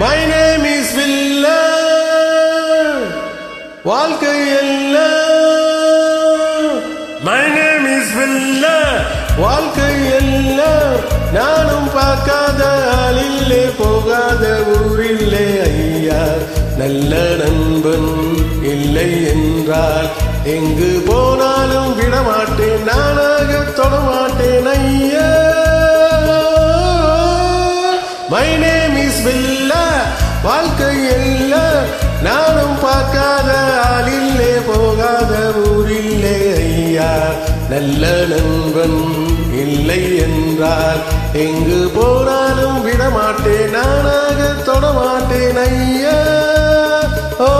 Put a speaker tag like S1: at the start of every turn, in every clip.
S1: my name is வில்ல வாழ்க்கை அல்ல மை நேம் இஸ் வில்ல வாழ்க்கை அல்ல நானும் பார்க்காத ஆளில்லே போகாத ஊரில்லே ஐயா நல்ல நண்பன் இல்லை என்றால் எங்கு போனாலும் விடமாட்டேன் நானாக தொடமாட்டேன் ஐயா மை நேம் இஸ் பில்லா வாழ்க்கை இல்ல நானும் பார்க்காத ஆளில்லே போகாத ஊரில்லே ஐயா நல்ல நண்பன் இல்லை என்றால் எங்கு போனாலும் விடமாட்டேன் நானாக தொடமாட்டேன் ஐயா ஓ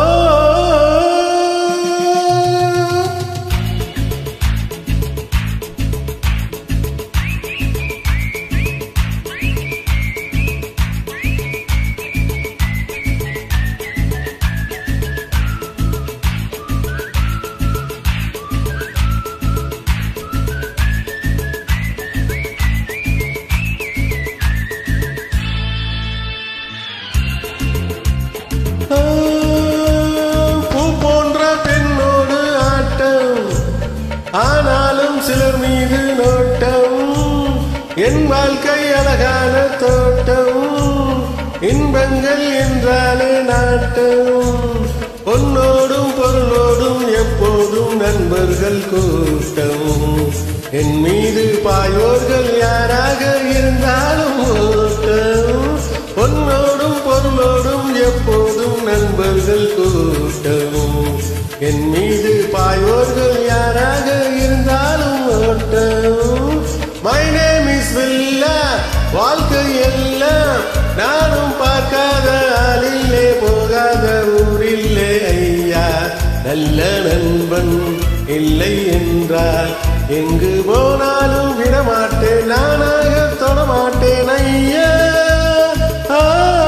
S1: பூ போன்ற பெண்ணோடு ஆட்டம் ஆனாலும் சிலர் மீது நோட்டம் என் வாழ்க்கை அழகான தோட்டம் இன்பங்கள் என்றாலே நாட்டம் பொன்னோடும் பொருளோடும் எப்போதும் நண்பர்கள் கூட்டம் என் மீது பாயோர்கள் யாராக இருந்தாலும் ஓட்டம் பொன்னோடும் பொருளோடும் எப்போதும் நண்பர்கள் கூட்டம் என் மீது பாயோர்கள் யாராக இருந்தாலும் ஓட்டம் மை நேம் இஸ் வில்லா வாழ்க்கை எல்லாம் நானும் பார்க்காத ஆளில்லே போகாத ஊரில்லே ஐயா நல்ல நண்பன் இல்லை என்றால் எங்கு போனாலும் விடமாட்டேன் நானாக தொடமாட்டேன் ஐயா ஆ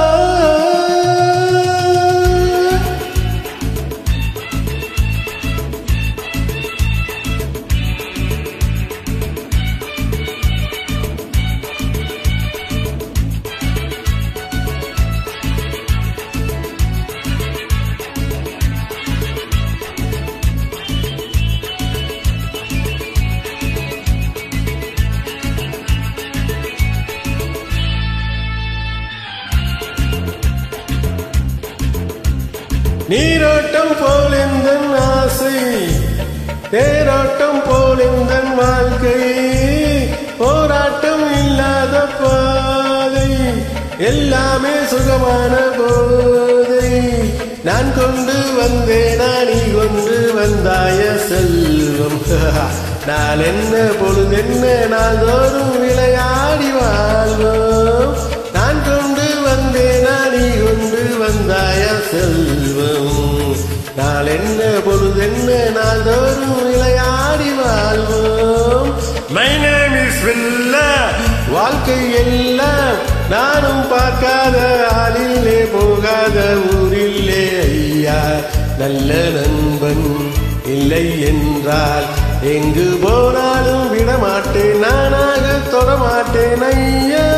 S1: நீரோட்டம் போல் இந்த ஆசை தேரோட்டம் போல் இந்த வாழ்க்கை போராட்டம் இல்லாத பாதை எல்லாமே சுகமான போதை நான் கொண்டு வந்தேனா நீ கொண்டு வந்தாய செல்வம் நாள் என்ன பொழுதென்ன நாள்தோறும் விளையாடி வாழ்வோம் நான் கொண்டு வந்தேனா நீ கொண்டு வந்தாய செல்வம் நாள் என்ன பொழுதென்ன நாள்தோறும் விளையாடி வாழ்வோம் மை நேம் இஸ் வில்லா வாழ்க்கை எல்லாம் நானும் பார்க்காத ஆளில்லே போகாத ஊரில்லே ஐயா நல்ல நண்பன் இல்லை என்றால் எங்கு போனாலும் விடமாட்டேன் நானாக தொடமாட்டேன் ஐயா